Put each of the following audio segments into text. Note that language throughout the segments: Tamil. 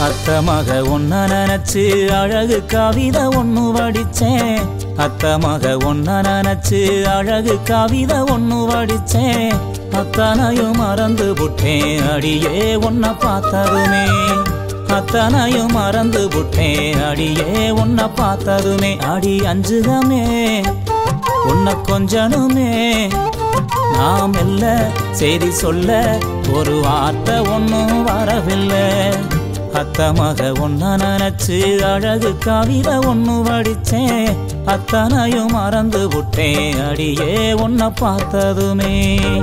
அத்த மக ஒன்ன நினைச்சு அழகு கவிதை ஒண்ணு வடிச்சேன் அத்த மக ஒன்ன நினைச்சு அழகு கவிதை ஒண்ணு வடிச்சேன் அத்தனையும் மறந்து புட்டேன் அடியே உன்னை பார்த்ததுமே அத்தனையும் மறந்து புட்டேன் அடியே உன்னை பார்த்ததுமே அடி அஞ்சுகமே உன்னை கொஞ்சனுமே நாம் இல்ல செய்தி சொல்ல ஒரு வார்த்தை ஒன்றும் வரவில்லை அத்த மக ஒன்ன நினைச்சு அழகு கவிதை ஒன்று வடிச்சேன் அத்தனையும் மறந்து விட்டேன் அடியே உன்னை பார்த்ததுமே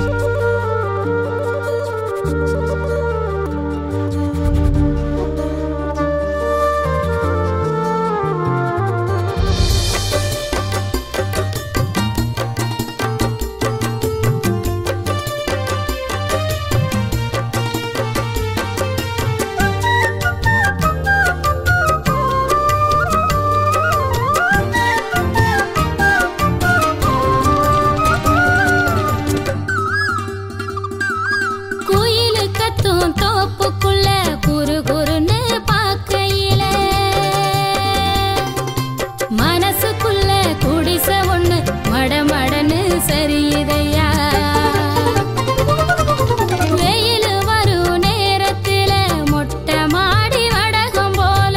குயிலு கத்தும் தோப்புக்குள்ள குறு குறுன்னு பார்க்கையில மனசுக்குள்ள குடிச ஒண்ணு மடமடன்னு சரியுதையா வெயில் வரும் நேரத்தில மொட்டை மாடி வடகம் போல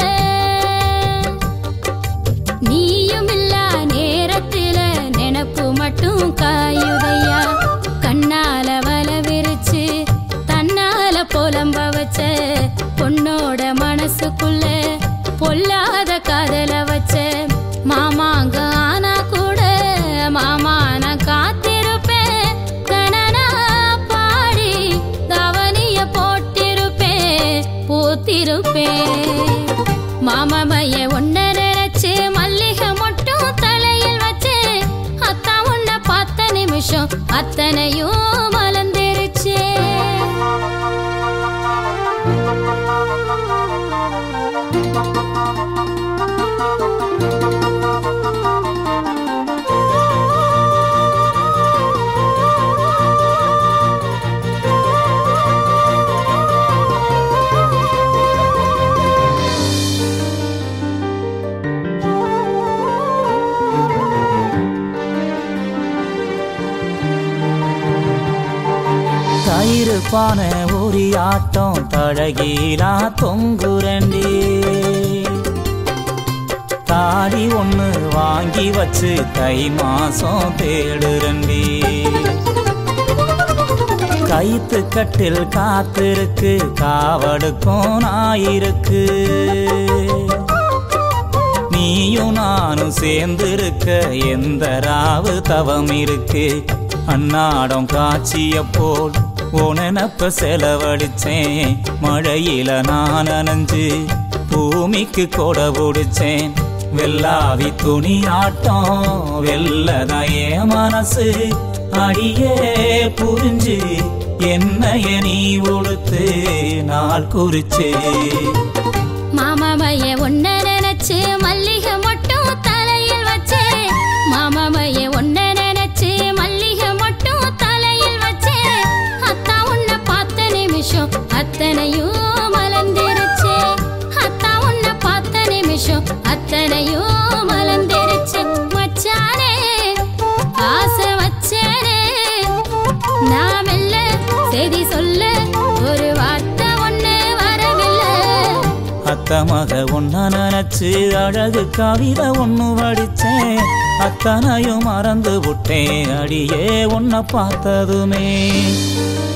நீயும் இல்லா நேரத்தில நினப்பு மட்டும் காயுதையா கண்ணால வல விரிச்சு தன்னால புலம்ப வச்ச பொண்ணோட மனசுக்குள்ள பொல்லாத காதல வச்ச மாமாங்க ஆனா கூட மாமா நான் காத்திருப்பேன் கனனா பாடி தவனிய போட்டிருப்பேன் பூத்திருப்பேன் மாமமைய ஒன்ன நினைச்சு மல்லிகை மட்டும் தலையில் வச்சு அத்தா உன்னை பார்த்த நிமிஷம் அத்தனையும் மலர்ந்துருச்சு தயிர் பானை ஒரு ஆட்டம் தழகீலா தொங்குரண்டி தாடி ஒன்று வாங்கி வச்சு தை மாசம் தேடுரண்டி கைத்து கட்டில் காத்திருக்கு காவடுக்கும் நாயிருக்கு நீயும் நானும் சேர்ந்திருக்க எந்த ராவு தவம் இருக்கு அன்னாடம் காட்சிய போல் உனப்ப செலவழிச்சேன் மழையில நான் நனைஞ்சு பூமிக்கு கொடை பிடிச்சேன் வெள்ளாவி துணி ஆட்டம் வெள்ளதையே மனசு அடியே புரிஞ்சு என்னைய நீ உடுத்து நாள் குறிச்சு மாமமைய ஒன்ன நினைச்சு மல்லிகை மட்டும் தலையில் வச்சே மாமமைய ஒன்ன நினைச்சு மல்லிகை மட்டும் தலையில் வச்சே அத்தா உன்னை பார்த்த நிமிஷம் அத்தனையும் மலர்ந்துருச்சு அத்தா உன்னை பார்த்த நிமிஷம் அத்தனையும் மலர்ந்துருச்சு மச்சானே ஆசை வச்சேனே நாம் இல்ல செய்தி சொல்ல ஒரு வார்த்தை ஒண்ணு வரவில்லை அத்த மக ஒன்ன நினைச்சு அழகு கவிதை ஒண்ணு வடிச்சேன் அத்தனையும் மறந்து விட்டேன் அடியே உன்னை பார்த்ததுமே